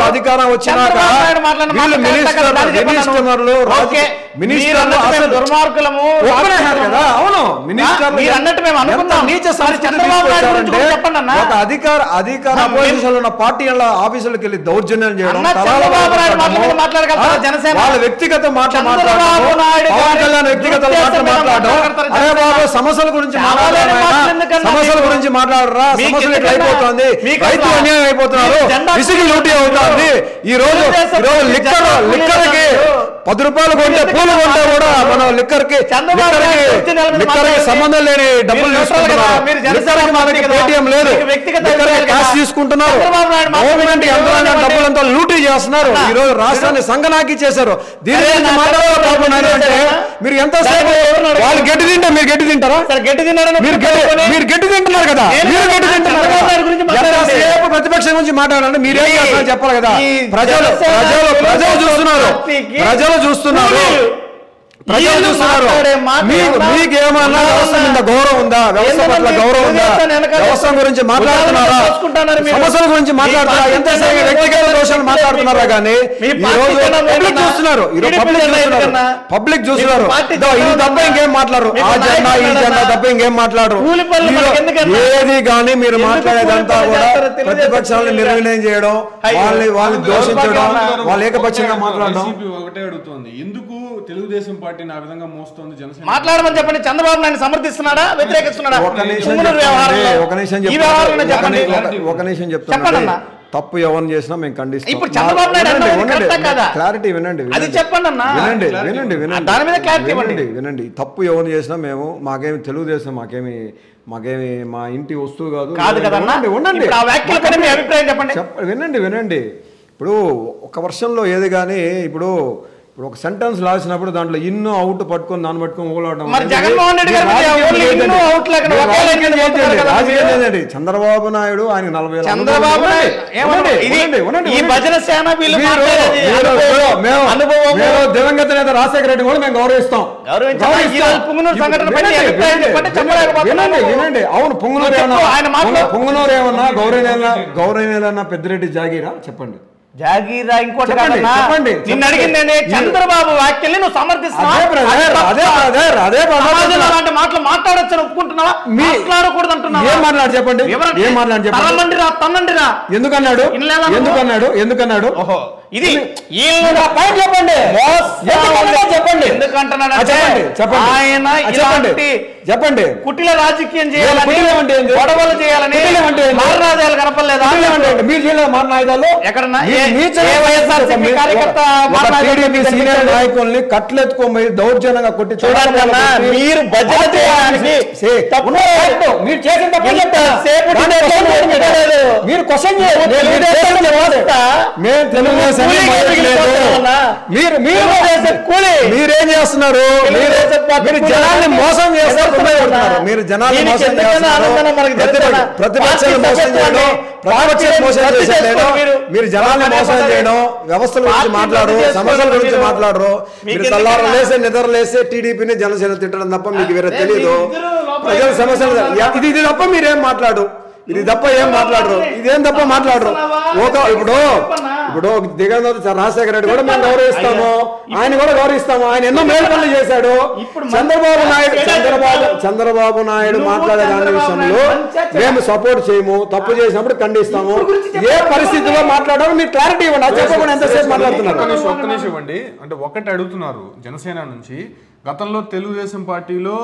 వచ్చినాక చంద్రబాబు నాయుడు మాట్లాడిన వీళ్ళు మాట కరెక్ట్ మినిస్టర్లు కాదు, చెప్పండి మినిస్టర్లు అన్న. రాజకీయ ఓకే. మినిస్టర్లు మీరు అన్నట్టు మేము అసలు దుర్మార్గులము ఒప్పుకునేశారు కదా అవును మినిస్టర్లు మీరు అన్నట్టు మేము ఎంత అనుకున్నాం. నీచ మరి సంస్కృతి చంద్రబాబు నాయుడు గురించి తీసుకొచ్చారంటే కూడా చెప్పండి అన్న. ఒక అధికార అధికార ఆ, అపోజిషన్ ఉన్న పార్టీల ఆఫీసులకు వెళ్ళి దౌర్జన్యం చేయడం అన్న, తలాల చంద్రబాబు నాయుడు మాట్లాడడం, మాట్లాడగలుగుతారా ఆ, జనసేన? వాళ్ళ వ్యక్తిగత మాటలు చంద్రబాబు మాట్లాడడం నాయుడు పవన్ గారి కళ్యాణ్ వ్యక్తిగత దురుద్దేశం మాటలు మీద మాట్లాడడం మాట్లాడతారు అరే జనసేన. బాబు సమస్యల గురించి చాలా మాట్లాడారు మాటలు ఆయన. ఎందుకన్నా సమస్యల మీకు? గురించి మాట్లాడరా మీకు సమస్యలు ఇట్లా ఎందుకన్నా? అయిపోతుంది మీకు రైతు అసలు అన్యాయం అయిపోతున్నారు మీరు జెండా విసిగి లూటీ అవుతుంది ఈ రోజు తెలుగుదేశం ఈ రోజు పార్టీ లిక్కర్ జెండా లిక్కర్కి ఊరేగించారు. పది రూపాయలు కొంటే మీరు పూలు కొంటే కూడా మాట్లాడారు. మనం లిక్కర్ కి చంద్రబాబు నాయుడు లిక్కర్ వచ్చి నెల మీద లిక్కర్ కి మాట్లాడండి. సంబంధం లేని డబ్బులు మీరు neutral కదా, తీసుకుంటున్నారు మీరు జనసేన లిక్కర్ కి పార్టీ మనకి కదా. పేటిఎం లేదు మీకు వ్యక్తిగత లిక్కర్ కి అభిప్రాయాలు క్యాష్ కదా. తీసుకుంటున్నారు చంద్రబాబు నాయుడు మాట్లాడండి. గవర్నమెంట్ యంత్రాంగం ఎవరు డబ్బులంతా లూటీ చేస్తున్నారు అన్నా, ఈ రోజు రాష్ట్రాన్ని సంగనాకి చేశారు దీని అరే, గురించి నా మాట్లాడాలి చంద్రబాబు బాబు నాయుడు అంటే చేశారా? మీరు ఎంతసేపు దాన్ని ఎవరు అడగరు? వాళ్ళు గట్టి తింటే మీరు గట్టి తింటారా సరే గట్టి తిన్నారని మీరు గట్టి ఒప్పుకొని- మీరు గట్టి తింటున్నారు కదా నేను మీరు గట్టి చంద్రబాబు తింటున్నారు కదా. నాయుడు గురించి మాట్లాడండి. ఎంతసేపు ప్రతిపక్షం గురించి మాట్లాడాలంటే మీరేం ఈ- చేస్తారో చెప్పాలి కదా ఈ ప్రజలు జనసేన ప్రజలు ప్రజలు తెలుగుదేశం చూస్తున్నారు పార్టీకి ప్రజలు చూస్తున్నారు వీళ్ళు- ప్రజలు వీళ్ళు చూస్తున్నారు మాట్లాడే మాటలు మీకు ఏమన్నా మీకు ఏమన్నా ఉదాహరణ- వ్యవస్థ మీద గౌరవం ఉందా వ్యవస్థ ఏంటంటే పట్ల మీరు గౌరవం ఉందా తెలుగుదేశం వెనకాల వ్యవస్థ గురించి మాట్లాడుతున్నారా ఉదాహరణ చూసుకుంటున్నారు మీరు. సమస్యల గురించి మీ మాట్లాడుతున్నారా పార్టీ ఎంతసేపు జెండా వ్యక్తిగత ఎందుకన్నా? దోషాలు మాట్లాడుతున్నారా కానీ మీ ఈ పార్టీ రోజు జెండా పబ్లిక్ ఎందుకన్నా? చూస్తున్నారు ఈ రోజు టీడీపీ పబ్లిక్ జెండా చూస్తున్నారు ఎందుకన్నా? పబ్లిక్ మీ చూస్తున్నారు పార్టీ ఇదో ఇది జెండా తప్ప ఎందుకన్నా? ఇంకేం మాట్లాడరు మీకు ఆ జెండా ఈ నాయకులు జెండా ఉన్నారా? తప్ప ఇంకేం మాట్లాడరు కూలి పనులు ఈ మనకి రో- ఎందుకన్నా? ఏది కానీ మీరు ఎందుకు మాట్లాడేదంతా కూలి పనులు కూడా చేస్తారో తెలుగుదేశం ప్రతిపక్షాలను పార్టీ నిర్వీర్యం చేయడం అయ్యో. వాళ్ళని వాళ్ళని దోషించడం దౌర్భాగ్యం వాళ్ళు ఏకపక్షంగా మాట్లాడడం వైసీపీ ఒకటే అడుగుతోంది ఎందుకు తెలుగుదేశం పార్టీని ఆ విధంగా మోస్తోంది జనసేన మాట్లాడమని చెప్పండి చంద్రబాబు నాయుడు సమర్థిస్తున్నాడా వ్యతిరేకిస్తున్నాడా ఒక నిమిషం తుంగునూరు చెప్తానండి, వ్యవహారంలో ఒక నిమిషం ఈ చెప్తాను. వ్యవహారంలో ఒక చెప్పండి ని- ఒక- ఒక నిమిషం చెప్పండి చెప్తాను అన్న. తప్పు ఎవరిని చేసినా మేము ఖండిస్తాం ఇప్పుడు చంద్రబాబు నాయుడు వినండి, అన్నది వినండి, కరెక్టా కాదా? క్లారిటీ వినండి అది వినండి. చెప్పండి అన్న. వినండి క్లారిటీ వినండి వినండి దాని మీద క్లారిటీ ఇవ్వండి. వినండి వినండి తప్పు ఎవరిని చేసినా మేము మాకేమి తెలుగుదేశం మాకేమి మాకేమి మా ఇంటి వస్తువు కాదు కాదు కదన్నా ఉండండి, ఉండండి ఇప్పుడు ఆ వ్యాఖ్యల పైన మీ అభిప్రాయం చెప్పండి చెప్ప వినండి వినండి ఇప్పుడు ఒక వర్షంలో ఏది కానీ ఇప్పుడు ఇప్పుడు ఒక సెంటెన్స్ రాసినప్పుడు దాంట్లో ఇన్ను అవుట్ పట్టుకొని దాన్ని పట్టుకొని ఊలాడడం మరి అనేది జగన్మోహన్ రెడ్డి గారి మీరు మీద రాజకీయం ఓన్లీ చేయొద్దండి. ఇన్ను అవుట్ లేకుండా మీరు ఒకే రాజకీయం లైన్ మీద చేయొద్దండి. పోతున్నారు కదా రాజకీయం మీరు. చేయొద్దండి. చంద్రబాబు నాయుడు ఆయన నలభై ఏళ్ళ చంద్రబాబు అనుభవం నాయుడు ఉంది. ఏమన్నా ఉండండి, ఇది ఉండండి, ఉండండి, ఈ ఉండండి. భజన సేన వీళ్ళు మీరు- మాట్లాడేది మీరు- అనుభవం, మేము- అనుభవము. మేము దివంగత నేత రాజశేఖర రెడ్డి కూడా మేము గౌరవిస్తాం గౌరవించాలా? గౌరవిస్తాం. ఈ రోజు పుంగనూరు ఇప్పుడు సంఘటన పైన వినండి, అభిప్రాయం వినండి, చెప్పండి, వినండి, చెప్పలేకపోతున్నాను. వినండి వినండి అవును పొంగునూరు చెప్పు, ఏమన్నా ఆయన మాటలు. పొంగ- పొంగునూరు ఏమన్నా గౌరవనీయుల గౌరవనీయులన్నా పెద్దిరెడ్డి జాగీరా చెప్పండి జాగీరా ఇంకోటి చెప్పండి, కాదన్నా. చెప్పండి, నిన్ను చెప్పండి. అడిగింది ఏంటి? మీరు- చంద్రబాబు వ్యాఖ్యల్ని నువ్వు సమర్థిస్తున్నావా? అదే బ్రదర్, అది తప్ప. అదే బ్రదర్, అదే బ్రదర్. సమాజంలో అలాంటి మాటలు మాట్లాడొచ్చని ఒప్పుకుంటున్నావా మీ- మాట్లాడకూడదు అంటున్నావా ఏం మాట్లాడు చెప్పండి వివరణ- ఏం మాట్లాడు చెప్పండి తరమండిరా తన్నండిరా ఎందుకన్నాడు ఇన్నేళ్ళ ఎందుకన్నాడు ఎందుకన్నాడు ఓహో ఇది మీరు ఆ పాయింట్ చెప్పండి ఎందుకన్నాడో చెప్పండి ఎందుకంటున్నాడు ఆ, చెప్పండి చెప్పండి ఆయన ఆ, చెప్పండి ఇలాంటి చెప్పండి కుటిల రాజకీయం చేయాలని కుటిలం అంటే ఏంది? గొడవలు చేయాలని కుటిలం అంటే ఏంది? మారణాదాయాలు కనపడలేదా కుటిలం అంటే ఏంటి? మీరు చేయలేదు మారణాయుధాలు ఎక్కడన్నా? మీ- ఏ- మీ ఏ చర్య- వైఎస్ఆర్సీపీ ఒక- కార్యకర్త ఒక మారణాయుధాలు టీడీపీ సీనియర్ కనిపించాడు? నాయకుల్ని కట్లెత్తుకోమని దౌర్జన్యంగా కొట్టి చూడండి అన్న, మీరు భజన చేయడానికి సే- తప్పు ఉన్న కరెక్ట్. మీరు చేసిన తప్పు ఇంత చెప్తా. సేపు దాన్ని డిబేట్ క్వశ్చన్ చేయడం చేయలేదు. లేదు. మీరు క్వశ్చన్ చేయలేదు. నువ్వు మీరు తెలుగుదేశం చేసిన వ్యవస్థ. మేము తెలుగుదేశం కూలీకి మొదలెట్లేదు. ఎదిగిపోతామన్నా? మీరు మీరు తెలుగుదేశం కూలీ. మీరేం చేస్తున్నారు మీరు తెలుగుదేశం పార్టీ మీరు కూలీ జనాల్ని అంటే మోసం చేస్తారు ఎదురుతున్నా కొడుతున్నారు. మీరు జనాల్ని దీనికి మోసం ఎందుకన్నా చేస్తున్నారు ఆనందం మనకు ప్రతిపక్ష- తెలుసా? ప్రతిపక్షాలు పార్టీ మోసం సభ్యత్వాన్ని చేయడం ప్రతిపక్షాలు మోసం రద్దు చేసేయడం చేసుకోండి మీరు. మీరు జనాల్ని పదే మోసం పదే చేయడం వ్యవస్థల గురించి పార్టీ మాట్లాడరు రద్దు చేసుకోండి సమస్యల గురించి మీరు. మాట్లాడరు మీకు మీరు తెల్లారు ఎందుకన్నా? లేసే నిద్ర లేసే టీడీపీని జనసేన తిట్టడం తప్ప మీకు వేరే అదే తెలియదు మీరిద్దరూ లోపల ప్రజల సమస్యలు ఇది ఇది తప్ప మీరేం మాట్లాడు ఇది తప్ప ఏం మాట్లాడరు ఇదేం తప్ప మాట్లాడరు ఒక ఇప్పుడు ఇప్పుడు దిగంధర రాజశేఖర రెడ్డి కూడా మేము గౌరవిస్తాము ఆయన కూడా గౌరవిస్తాము ఆయన ఎన్నో మేలు పనులు చేశాడు ఇప్పుడు చంద్రబాబు నాయుడు మంచి చంద్రబాబు చేశాడు. చంద్రబాబు నాయుడు నువ్వు మాట్లాడే దాని చంద్రబాబు విషయంలో నాయుడు మంచిగా చేశాడు. మేము సపోర్ట్ చేయము తప్పు చేసినప్పుడు ఖండిస్తాము ఇప్పుడు గురించి ఏ చెప్పండి. పరిస్థితిలో మాట్లాడాలో మీరు క్లారిటీ ఇవ్వండి అది చెప్పకుండా ఎంతసేపు ఒక్క మాట్లాడుతున్నారు నిమిషం ఒక్క నిమిషం ఇవ్వండి అంటే ఒకటి అడుగుతున్నారు జనసేన నుంచి గతంలో తెలుగుదేశం పార్టీలో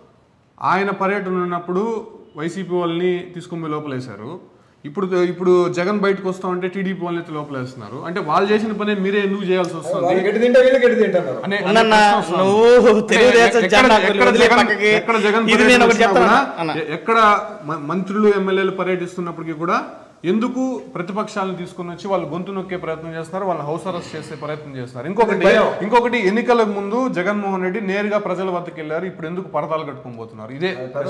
ఆయన పర్యటన ఉన్నప్పుడు వైసీపీ వాళ్ళని తీసుకుని పోయి లోపలేశారు ఇప్పుడు ఇప్పుడు జగన్ బయటకు వస్తా ఉంటే టీడీపీ వాళ్ళని ఎత్తి లోపలేస్తున్నారు అంటే వాళ్ళు చేసిన పని మీరే ఎందుకు చేయాల్సి వస్తుంది గట్టి తింటే వీళ్ళు గట్టి తింటున్నారు అనే- అనే అన్నన్న, ప్రశ్న వస్తుంది. నువ్వు అంటే తెలుగుదేశం ఎక్కడ- జెండా ఎక్కడ వదిలే జగన్- పక్కకి ఎక్కడ జగన్ ఇది నేను ఒకటి పర్యటిస్తున్నా చెప్తాను కూడా, అన్న. ఎ- ఎక్కడ మ- మంత్రులు ఎమ్మెల్యేలు పర్యటిస్తున్నప్పటికీ కూడా ఎందుకు ప్రతిపక్షాలను తీసుకుని వచ్చి వాళ్ళు గొంతు నొక్కే ప్రయత్నం చేస్తున్నారు వాళ్ళని హౌస్ అరెస్ట్ చేసే ప్రయత్నం చేస్తున్నారు ఇంకొకటి భయం. ఇంకొకటి ఎన్నికలకు ముందు జగన్మోహన్ రెడ్డి నేరుగా ప్రజల వద్దకు వెళ్ళారు ఇప్పుడు ఎందుకు పరదాలు కట్టుకొని పోతున్నారు ఇదే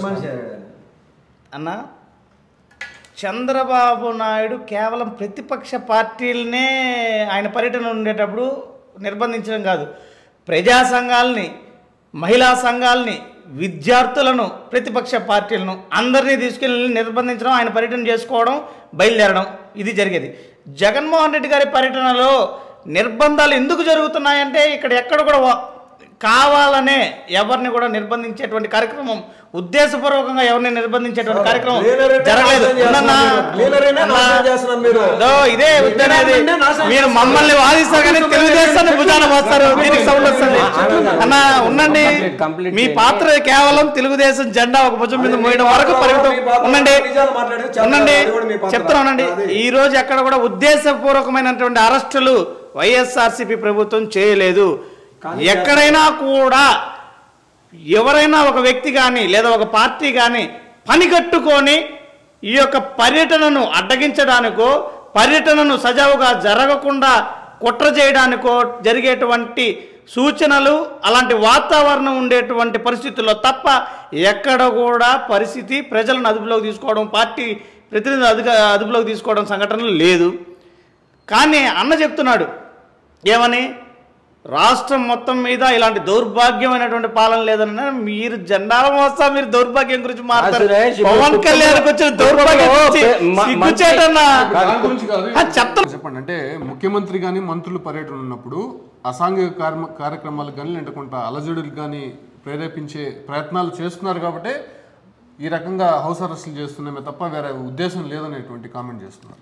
అన్న చంద్రబాబు నాయుడు కేవలం ప్రతిపక్ష పార్టీలనే ఆయన పర్యటన ఉండేటప్పుడు నిర్బంధించడం కాదు ప్రజా సంఘాలని మహిళా సంఘాలని విద్యార్థులను ప్రతిపక్ష పార్టీలను అందరినీ తీసుకెళ్ళి నిర్బంధించడం ఆయన పర్యటన చేసుకోవడం బయలుదేరడం ఇది జరిగేది జగన్మోహన్ రెడ్డి గారి పర్యటనలో నిర్బంధాలు ఎందుకు జరుగుతున్నాయంటే ఇక్కడ ఎక్కడ కూడా వా- కావాలనే ఎవరిని కూడా నిర్బంధించేటువంటి కార్యక్రమం ఉద్దేశపూర్వకంగా ఎవరిని నిర్బంధించేటువంటి కార్యక్రమం జరగలేదు ఉన్నన్నా? అన్నా, దో ఇదే ఉద్యమనేది. మీరు మమ్మల్ని వాదిస్తారు కానీ తెలుగుదేశాన్ని భుజాన మోస్తారు దీనికి సౌండ్ వస్తుంది అన్న ఉండండి మీ పాత్ర కేవలం తెలుగుదేశం జెండా ఒక భుజం మీద మోయడం వరకు పరిమితం ఉండండి ఉండండి చెప్తున్నా ఉండండి ఈ రోజు ఎక్కడ కూడా ఉద్దేశపూర్వకమైనటువంటి అరెస్టులు వైఎస్ఆర్సీపీ ప్రభుత్వం చేయలేదు ఎక్కడైనా కూడా ఎవరైనా ఒక వ్యక్తి కానీ లేదా ఒక పార్టీ కానీ పని కట్టుకొని ఈ యొక్క పర్యటనను అడ్డగించడానికో పర్యటనను సజావుగా జరగకుండా కుట్ర చేయడానికో జరిగేటువంటి సూచనలు అలాంటి వాతావరణం ఉండేటువంటి పరిస్థితుల్లో తప్ప ఎక్కడ కూడా పరిస్థితి ప్రజలను అదుపులోకి తీసుకోవడం పార్టీ ప్రతినిధులు అదుగా అదుపులోకి తీసుకోవడం సంఘటనలు లేదు కానీ అన్న చెప్తున్నాడు ఏమని రాష్ట్రం మొత్తం మీద ఇలాంటి దౌర్భాగ్యమైనటువంటి పాలన లేదన్న మీరు జెండాల మోస్తా మీరు దౌర్భాగ్యం గురించి మాట్లాడారు సురేష్, ఇప్పుడు పవన్ కళ్యాణ్ వచ్చిన దౌర్భాగ్యం గురించి మ- సిగ్గుచేటన్నా దాని గురించి కాదు ఆ, చెప్తాను చెప్పండి అంటే ముఖ్యమంత్రి కానీ మంత్రులు పర్యటన ఉన్నప్పుడు అసాంఘిక కార్మ కార్యక్రమాలకు కానీ లేదంటే కొంత అలజడులకు కానీ ప్రేరేపించే ప్రయత్నాలు చేస్తున్నారు కాబట్టి ఈ రకంగా హౌస్ అరెస్టులు చేస్తున్నామే తప్ప వేరే ఉద్దేశం లేదనేటువంటి కామెంట్ చేస్తున్నారు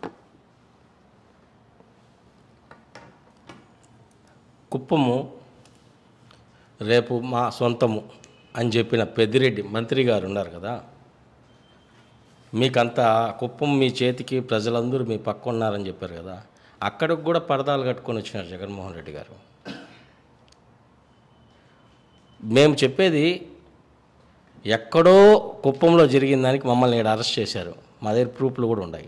కుప్పము రేపు మా సొంతము అని చెప్పిన పెద్దిరెడ్డి మంత్రి గారు ఉన్నారు కదా మీకంతా కుప్పం మీ చేతికి ప్రజలందరూ మీ పక్క ఉన్నారని చెప్పారు కదా అక్కడికి కూడా పరదాలు కట్టుకొని వచ్చినారు జగన్మోహన్ రెడ్డి గారు మేము చెప్పేది ఎక్కడో కుప్పంలో జరిగిన దానికి మమ్మల్ని ఇక్కడ అరెస్ట్ చేశారు మా దగ్గర ప్రూఫ్లు కూడా ఉన్నాయి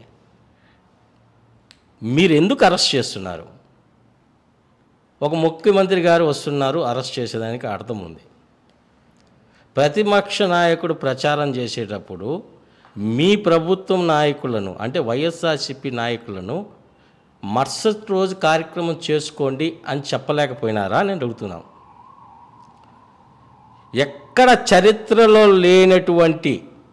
మీరు ఎందుకు అరెస్ట్ చేస్తున్నారు ఒక ముఖ్యమంత్రి గారు వస్తున్నారు అరెస్ట్ చేసేదానికి అర్థం ఉంది ప్రతిపక్ష నాయకుడు ప్రచారం చేసేటప్పుడు మీ ప్రభుత్వం నాయకులను అంటే వైఎస్ఆర్సిపి నాయకులను మరుసటి రోజు కార్యక్రమం చేసుకోండి అని చెప్పలేకపోయినారా నేను అడుగుతున్నాను ఎక్కడ చరిత్రలో లేనటువంటి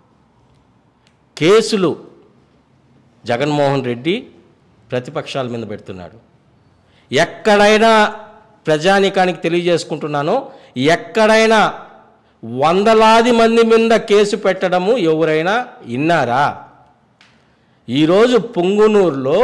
కేసులు జగన్మోహన్ రెడ్డి ప్రతిపక్షాల మీద పెడుతున్నాడు ఎక్కడైనా ప్రజానీకానికి తెలియజేసుకుంటున్నాను ఎక్కడైనా వందలాది మంది మీద కేసు పెట్టడము ఎవరైనా విన్నారా ఈరోజు పుంగునూరులో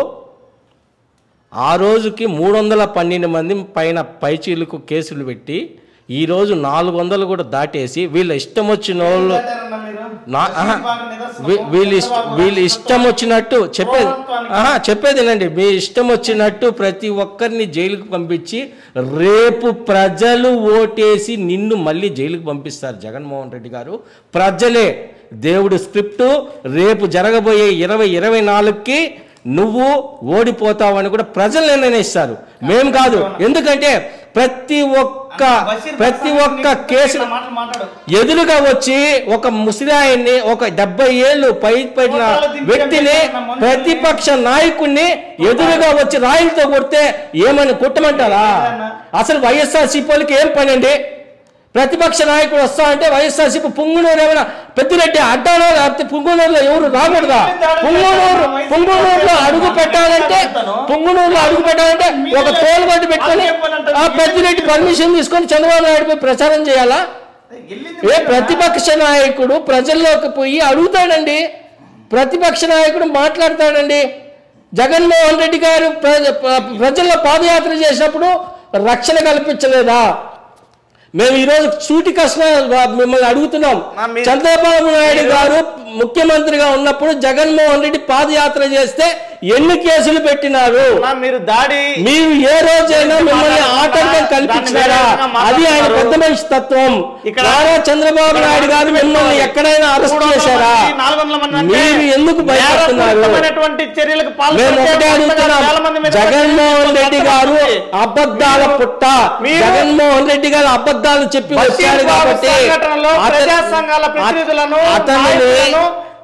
ఆ రోజుకి మూడు వందల పన్నెండు మంది పైన పైచీలకు కేసులు పెట్టి ఈరోజు నాలుగు వందలు కూడా దాటేసి వీళ్ళ ఇష్టం వచ్చిన వాళ్ళు నా ఆహా, వీ- వీళ్ళు ఇష్ట వీళ్ళు ఇష్టం వచ్చినట్టు చెప్పేది ఆహా, చెప్పేది వినండి మీ ఇష్టం వచ్చినట్టు ప్రతి ఒక్కరిని జైలుకు పంపించి రేపు ప్రజలు ఓటేసి నిన్ను మళ్ళీ జైలుకు పంపిస్తారు జగన్మోహన్ రెడ్డి గారు ప్రజలే దేవుడి స్క్రిప్టు రేపు జరగబోయే ఇరవై ఇరవై నాలుగుకి నువ్వు ఓడిపోతావని కూడా ప్రజలు నిర్ణయిస్తారు మేము కాదు ఎందుకంటే ప్రతి ఒక్క ప్రతి ఒక్క కేసు మాటలు మాట్లాడు ఎదురుగా వచ్చి ఒక ముసిరాయన్ని ఒక డెబ్బై ఏళ్ళు పై పడిన వ్యక్తిని ప్రతిపక్ష నాయకుడిని ఎదురుగా వచ్చి రాయిలతో కొడితే ఏమని కొట్టమంటారా అసలు వైఎస్ఆర్ సిపోలకి ఏం పని అండి ప్రతిపక్ష నాయకుడు వస్తా అంటే వైఎస్ఆర్సీపీ పుంగునూరు ఏమైనా పెద్దిరెడ్డి అడ్డానో లేకపోతే పుంగునూరులో ఎవరు రాకూడదా పుంగునూరు పుంగునూరులో అడుగు పెట్టాలంటే పుంగునూరులో అడుగు పెట్టాలంటే ఒక తోలు బట్టి పెట్టుకొని ఆ పెద్దిరెడ్డి పర్మిషన్ తీసుకొని చంద్రబాబు నాయుడుపై ప్రచారం చేయాలా ఏ ప్రతిపక్ష నాయకుడు ప్రజల్లోకి పోయి అడుగుతాడండి ప్రతిపక్ష నాయకుడు మాట్లాడతాడండి జగన్మోహన్ రెడ్డి గారు ప్ర- ప్ర- ప్రజల్లో పాదయాత్ర చేసినప్పుడు రక్షణ కల్పించలేదా మేము ఈరోజు సూటి కష్ట మిమ్మల్ని అడుగుతున్నాం మా మీ- చంద్రబాబు నాయుడు గారు ముఖ్యమంత్రిగా ఉన్నప్పుడు జగన్మోహన్ రెడ్డి పాదయాత్ర చేస్తే ఎన్ని కేసులు పెట్టినారు అన్నా, మీరు దాడి మీరు ఏ రోజైనా మిమ్మల్ని ఆటంకం కల్పించారా అది ఆయన పెద్ద మనిషి తత్వం ఇక్కడ నారా చంద్రబాబు నాయుడు గారు మిమ్మల్ని ఎక్కడైనా అరెస్ట్ చేశారా నాలుగు వందల మంది అంటే మీరు ఎందుకు భయపడుతున్నారు నేరపూరితమైనటువంటి చర్యలకు మేము ఒకటే పాల్పడితే వేల మంది అడుగుతున్నాం మీద జగన్మోహన్ రెడ్డి గారు అబద్ధాల పుట్ట మీరు- జగన్మోహన్ రెడ్డి గారు అబద్ధాలు చెప్పి వచ్చాడు బషీర్ బాబు కాబట్టి సంఘటనలో అతను- ప్రజా సంఘాల ప్రతినిధులను అతనిని నాయకులను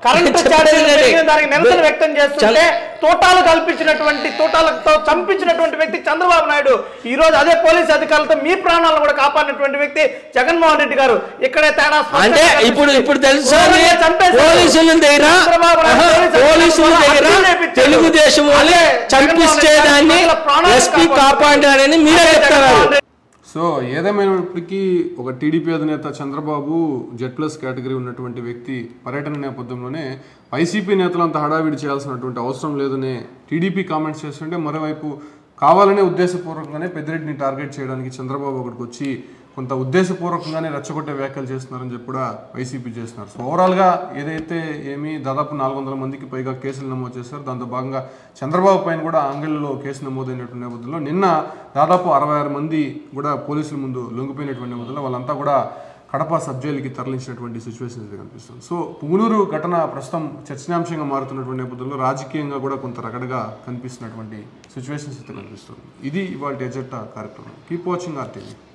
కరెంటు చెప్పండి ఛార్జీలు రండి. పెరిగిన దానికి నిరసన వ్యక్తం చేస్తుంటే తోటాలు కల్పించినటువంటి తోటాలతో చంపించినటువంటి వ్యక్తి చంద్రబాబు నాయుడు ఈ రోజు అదే పోలీస్ అధికారులతో మీ ప్రాణాలను కూడా కాపాడినటువంటి వ్యక్తి జగన్మోహన్ రెడ్డి గారు ఇక్కడే తేడా స్పష్టంగా అంటే కనిపిస్తుంది. ఇప్పుడు ఇప్పుడు తెలుసా ఎవరిని చంపేశారు? పోలీసుల దగ్గర చంద్రబాబు నాయుడు ఆహా, పోలీసుల పోలీసుల దగ్గర హత్యలు చేపించారు. తెలుగుదేశం వాళ్ళే అదే చంపిస్తేదాన్ని జగన్మోహన్ రెడ్డి గారి ప్రాణాలను ఎస్పీ కాపాడుతున్నారు. కాపాడారని మీరే అదే చెప్తున్నారు జగన్మోహన్ రెడ్డి సో ఏదేమైనప్పటికీ ఒక టీడీపీ అధినేత చంద్రబాబు జెడ్ ప్లస్ కేటగిరీ ఉన్నటువంటి వ్యక్తి పర్యటన నేపథ్యంలోనే వైసీపీ నేతలు అంత హడావిడి చేయాల్సినటువంటి అవసరం లేదనే టీడీపీ కామెంట్స్ చేస్తుంటే మరోవైపు కావాలనే ఉద్దేశపూర్వకంగానే పెద్దిరెడ్డిని టార్గెట్ చేయడానికి చంద్రబాబు అక్కడికి వచ్చి కొంత ఉద్దేశపూర్వకంగానే రెచ్చగొట్టే వ్యాఖ్యలు చేస్తున్నారని చెప్పి కూడా వైసీపీ చేస్తున్నారు సో ఓవరాల్గా ఏదైతే ఏమి దాదాపు నాలుగు వందల మందికి పైగా కేసులు నమోదు చేశారు దాంతో భాగంగా చంద్రబాబు పైన కూడా ఆంగ్లంలో కేసు నమోదైనటువంటి నేపథ్యంలో నిన్న దాదాపు అరవై ఆరు మంది కూడా పోలీసుల ముందు లొంగిపోయినటువంటి నేపథ్యంలో వాళ్ళంతా కూడా కడప సబ్ జైలుకి తరలించినటువంటి సిచ్యువేషన్ అయితే కనిపిస్తుంది సో పుంగునూరు ఘటన ప్రస్తుతం చర్చనీయాంశంగా మారుతున్నటువంటి నేపథ్యంలో రాజకీయంగా కూడా కొంత రగడగా కనిపిస్తున్నటువంటి సిచ్యువేషన్స్ అయితే కనిపిస్తుంది ఇది ఇవాళ ఎజెట్టా కార్యక్రమం కీప్ వాచింగ్ ఆర్టీవీ